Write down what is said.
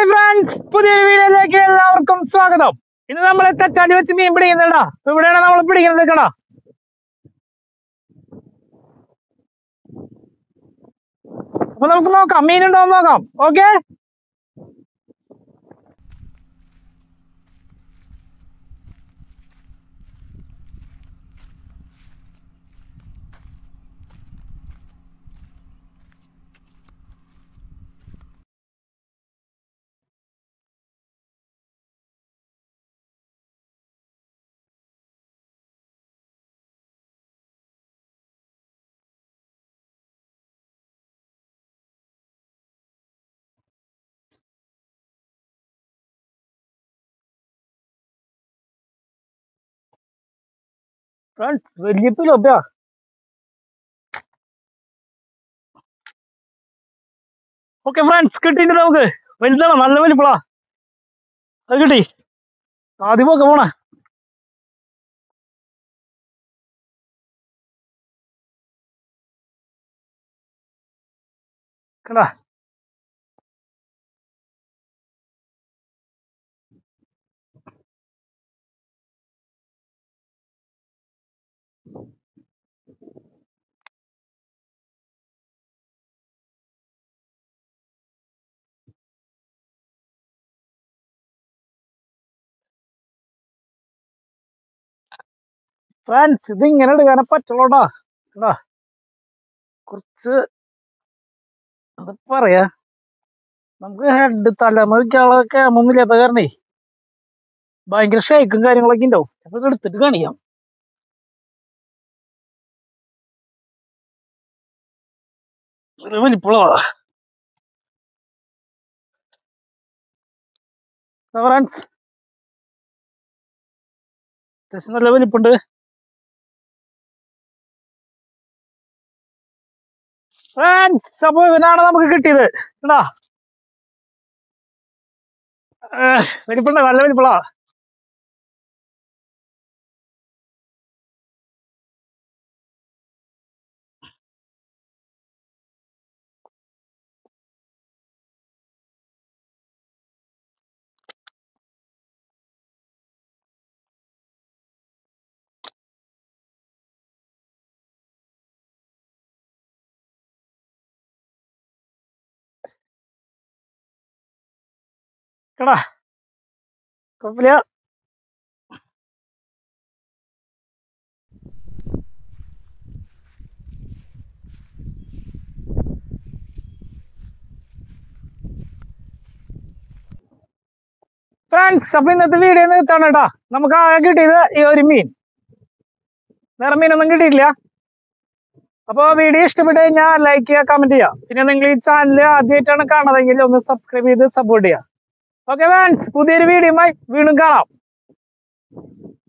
hi friends പുതിയൊരു വീഡിയോയിലേക്ക് എല്ലാവർക്കും സ്വാഗതം ഇന്ന് നമ്മൾ തെറ്റാണ്ടി വെച്ച് മീൻ പിടിക്കുന്നുണ്ടാ ഇപ്പൊ ഇവിടെയാണ് നമ്മൾ പിടിക്കുന്നത് കടാ അപ്പൊ നമുക്ക് നോക്കാം മീനുണ്ടോ എന്ന് നോക്കാം ഓക്കെ ഫ്രണ്ട്സ് വലിയ പിലോപ്പിയാ ഓക്കെ ഫ്രണ്ട്സ് കിട്ടിയിട്ട് നമുക്ക് വലുതാണ് നല്ല വലിപ്പളാ അത് കിട്ടി ആദ്യം ഒക്കെ പോണേ കണ്ടാ ഫ്രണ്ട്സ് ഇത് ഇങ്ങനെ എടുക്കാനേ പറ്റുള്ളൂടാ കണ്ടാ കുറച്ച് എന്താ പറയാ നമുക്ക് ഹെഡ് തലമ വയ്ക്കാനുള്ള ക്യാമൊന്നും ഇല്ലാത്ത കാരണേ ഭയങ്കര ഷേക്കും കാര്യങ്ങളൊക്കെ ഉണ്ടാവും അപ്പൊ ഇത് എടുത്തിട്ട് കാണിക്കാം ഒരു വലിപ്പുള്ളതാ ഫ്രണ്ട്സ് അത്യാവശ്യം നല്ല വലിപ്പുണ്ട് ഫ്രണ്ട്സ് അപ്പൊ ഇവനാണ് നമുക്ക് കിട്ടിയത് കണ്ടാ ഏഹ്, വലിപ്പുണ്ട് നല്ല വലിപ്പുള്ള കടാ കുഴപ്പമില്ല ഫ്രണ്ട്സ് അപ്പൊ ഇന്നത്തെ വീഡിയോ നിർത്താണ് കേട്ടാ നമുക്ക് ആകെ കിട്ടിയത് ഈ ഒരു മീൻ വേറെ മീനൊന്നും കിട്ടിയിട്ടില്ല അപ്പോൾ വീഡിയോ ഇഷ്ടപ്പെട്ട് കഴിഞ്ഞാൽ ലൈക്ക് ചെയ്യുക കമന്റ് ചെയ്യുക പിന്നെ നിങ്ങൾ ഈ ചാനൽ ആദ്യമായിട്ടാണ് കാണുന്നതെങ്കിൽ ഒന്ന് സബ്സ്ക്രൈബ് ചെയ്ത് സപ്പോർട്ട് ചെയ്യുക ഓക്കെ ഫ്രണ്ട്സ് പുതിയൊരു വീഡിയോയുമായി വീണ്ടും കാണാം